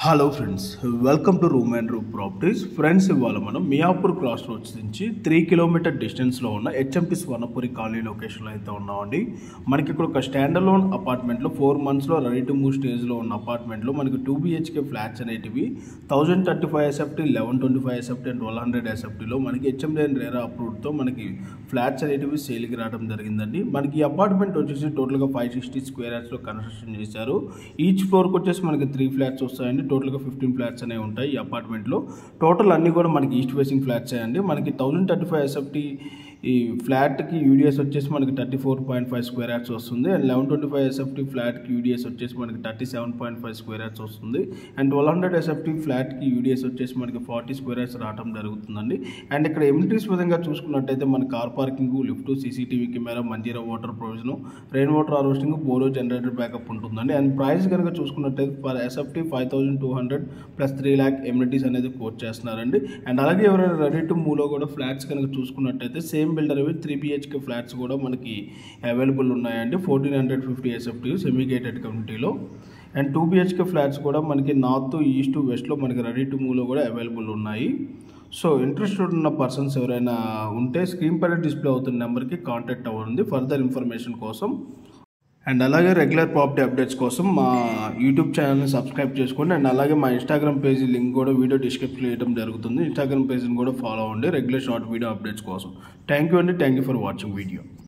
hello friends welcome to room and room properties friends ఇవాళ మనం Miyapur cross roads నుంచి three kilometer డిస్టెన్స్లో ఉన్న హెచ్ఎంటి స్వర్ణపురి కాలనీ లొకేషన్లో అయితే ఉన్నామండి మనకి ఇక్కడ ఒక స్టాండర్ లోన్ అపార్ట్మెంట్లో ఫోర్ మంత్స్లో రెడీ టు మూవ్ స్టేజ్లో ఉన్న అపార్ట్మెంట్లో మనకి టూ బీహెచ్కే ఫ్లాట్స్ అనేటివి thousand thirty five SFT eleven twenty five SFT and twelve hundred ఎస్ఎఫ్టీలో మనకి హెచ్ఎండి అండ్ రేరా అప్రూవ్డ్తో మనకి ఫ్లాట్స్ అనేటివి సేల్కి రావడం జరిగిందండి మనకి ఈ అపార్ట్మెంట్ వచ్చేసి టోటల్గా ఫైవ్ సిక్స్టీ స్క్వేర్ యార్డ్స్లో కన్స్ట్రక్షన్ చేశారు ఈచ్ ఫ్లోర్కి వచ్చేసి మనకి త్రీ ఫ్లాట్స్ వస్తాయండి టోటల్గా ఫిఫ్టీన్ ఫ్లాట్స్ అనేవి ఉంటాయి ఈ అపార్ట్మెంట్లో టోటల్ అన్నీ కూడా మనకి ఈస్ట్ ఫేసింగ్ ఫ్లాట్స్ అండి మనకి థౌజండ్ థర్టీ ఫైవ్ ఎస్ఎఫ్టీ ఈ ఫ్లాట్కి యూడిఎస్ వచ్చేసి మనకి thirty four point five square yards వస్తుంది and eleven twenty five SFT ఫ్లాట్కి యూడిఎస్ వచ్చేసి మనకి thirty seven point five square yards వస్తుంది అండ్ ట్వెల్వ్ హండ్రెడ్ ఎస్ఎఫ్టీ ఫ్లాట్కి యూడిఎస్ వచ్చేసి మనకి ఫార్టీ స్క్వేర్ యార్డ్స్ రావడం జరుగుతుందండి అండ్ ఇక్కడ ఎమ్యూనిటీస్ విధంగా చూసుకున్నట్టయితే మన car parking lift CCTV camera Manjira water provision rain water harvesting bore generator backup ఉంటుందండి అండ్ ప్రైస్ కనుక చూసుకున్నట్టయితే for SFT five thousand two hundred plus three lakh amenities అనేది కోట్ చేస్తున్నారండి అండ్ అలాగే ఎవరైనా రెడీ టు మూలో కూడా ఫ్లాట్స్ కనుక చూసుకున్నట్టయితే సేమ్ బిల్డర్ అవి త్రీ బిహెచ్కే ఫ్లాట్స్ కూడా మనకి అవైలబుల్ ఉన్నాయండి fourteen hundred fifty SFT semi gated కమ్యూనిటీలో అండ్ టూ బిహెచ్కే ఫ్లాట్స్ కూడా మనకి నార్త్ ఈస్ట్ వెస్ట్లో మనకి రెడీ టు మూవ్లో కూడా అవైలబుల్ ఉన్నాయి సో ఇంట్రెస్టెడ్ ఉన్న పర్సన్స్ ఎవరైనా ఉంటే స్క్రీన్ పైన డిస్ప్లే అవుతున్న నెంబర్కి కాంటాక్ట్ అవ్వండి ఫర్దర్ ఇన్ఫర్మేషన్ కోసం అండ్ అలాగే రెగ్యులర్ ప్రాపర్టీ అప్డేట్స్ కోసం మా యూట్యూబ్ ఛానల్ని సబ్స్క్రైబ్ చేసుకోండి అండ్ అలాగే మా ఇన్స్టాగ్రామ్ పేజీ లింక్ కూడా వీడియో డిస్క్రిప్షన్ ఇవ్వడం జరుగుతుంది ఇన్స్టాగ్రామ్ పేజీని కూడా ఫాలో అవ్వండి రెగ్యులర్ షార్ట్ వీడియో అప్డేట్స్ కోసం థ్యాంక్ యూ అండి thank you for watching video